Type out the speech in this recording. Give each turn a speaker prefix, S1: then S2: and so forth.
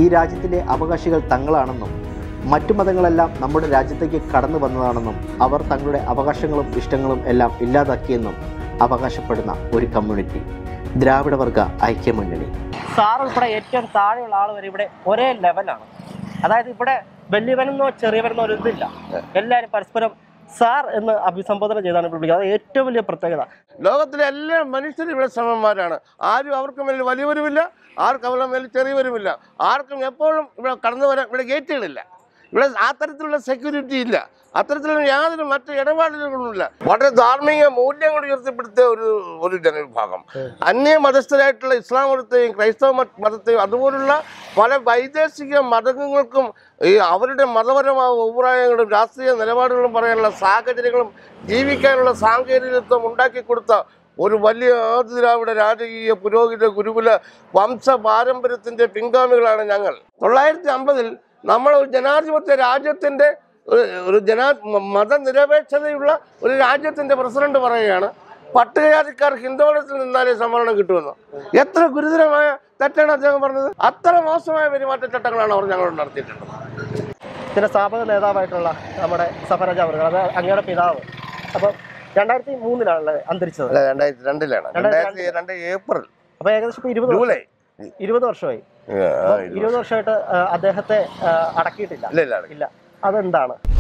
S1: രാജ്യത്തിൻ്റെ അവകാശികൾ തങ്ങളാണെന്നും മറ്റു മതങ്ങളെല്ലാം നമ്മുടെ രാജ്യത്തേക്ക് കടന്നു വന്നതാണെന്നും അവർ തങ്ങളുടെ അവകാശങ്ങളും ഇഷ്ടങ്ങളും എല്ലാം ഇല്ലാതാക്കിയെന്നും അവകാശപ്പെടുന്ന ഒരു കമ്മ്യൂണിറ്റി ദ്രാവിഡ വർഗ ഐക്യമുന്നണി
S2: സാർ ഉൾപ്പെടെ ഏറ്റവും താഴെയുള്ള ആൾ വരെ ഇവിടെ ഒരേ ലെവലാണ് അതായത് ഇവിടെ വലിയവനെന്നോ ചെറിയവനെന്നോ ഒരു ഇതില്ല എല്ലാവരും പരസ്പരം സാർ എന്ന് അഭിസംബോധന ചെയ്താണ് ഇവിടെ വിളിക്കുന്നത് അത് ഏറ്റവും വലിയ പ്രത്യേകത
S3: ലോകത്തിലെ എല്ലാ മനുഷ്യരും ഇവിടെ സമന്മാരാണ് ആരും അവർക്ക് മേലിൽ വലിയവരുമില്ല ആർക്കും അവരുടെ മേലിൽ ചെറിയവരുമില്ല ആർക്കും എപ്പോഴും ഇവിടെ കടന്നു വരാൻ ഇവിടെ ഗേറ്റുകളില്ല ഇവിടെ ആ തരത്തിലുള്ള സെക്യൂരിറ്റി ഇല്ല അത്തരത്തിലുള്ള യാതൊരു മറ്റു ഇടപാടുകളുമില്ല വളരെ ധാർമ്മിക മൂല്യങ്ങൾ ഉയർത്തിപ്പെടുത്തിയ ഒരു ഒരു ജനവിഭാഗം അന്യ മതസ്ഥരായിട്ടുള്ള ഇസ്ലാം മതത്തെയും ക്രൈസ്തവ മത- മതത്തെയും അതുപോലുള്ള പല വൈദേശിക മതങ്ങൾക്കും ഈ അവരുടെ മതപരമായ അഭിപ്രായങ്ങളും രാഷ്ട്രീയ നിലപാടുകളും പറയാനുള്ള സാഹചര്യങ്ങളും ജീവിക്കാനുള്ള സാങ്കേതികത്വം ഉണ്ടാക്കി കൊടുത്ത ഒരു വലിയ ആദിദ്രാവിഡ രാജകീയ പുരോഹിത ഗുരുകുല വംശ പാരമ്പര്യത്തിന്റെ പിൻഗാമികളാണ് ഞങ്ങൾ തൊള്ളായിരത്തി അമ്പതിൽ നമ്മൾ ഒരു ജനാധിപത്യ രാജ്യത്തിന്റെ ഒരു- ഒരു ജനാ മ- മതനിരപേക്ഷതയുള്ള ഒരു രാജ്യത്തിന്റെ പ്രസിഡന്റ് പറയുകയാണ് പട്ടികജാതിക്കാർ ഹിന്ദുമതത്തിൽ നിന്നാലേ സംവരണം കിട്ടുമെന്ന് എത്ര ഗുരുതരമായ തെറ്റാണ് അദ്ദേഹം പറഞ്ഞത് അത്ര മോശമായ പെരുമാറ്റച്ചട്ടങ്ങളാണ് അവർ ഞങ്ങളോട് നടത്തിയിട്ടുള്ളത്
S2: ഇതിന്റെ സ്ഥാപക നേതാവായിട്ടുള്ള നമ്മുടെ സഫരജ അവർ അത് അങ്ങയുടെ പിതാവ് അപ്പം രണ്ടായിരത്തി മൂന്നിലാണല്ലേ അന്തരിച്ചത്
S3: അല്ല രണ്ടായിരത്തി രണ്ടിലാണ് രണ്ടായിരത്തി രണ്ട് ഏപ്രിൽ
S2: അപ്പൊ ഏകദേശം ഇപ്പൊ ഇരുപത് വർഷം-
S3: ജൂലൈ
S2: ഇരുപത് വർഷമായി
S3: ആ,
S2: അപ്പം
S3: ഇരുപത്
S2: ഇരുപത് വർഷമായിട്ട് ആ, അദ്ദേഹത്തെ ആ, അടക്കിയിട്ടില്ല
S3: ഇല്ല ഇല്ല
S2: ഇല്ല അതെന്താണ്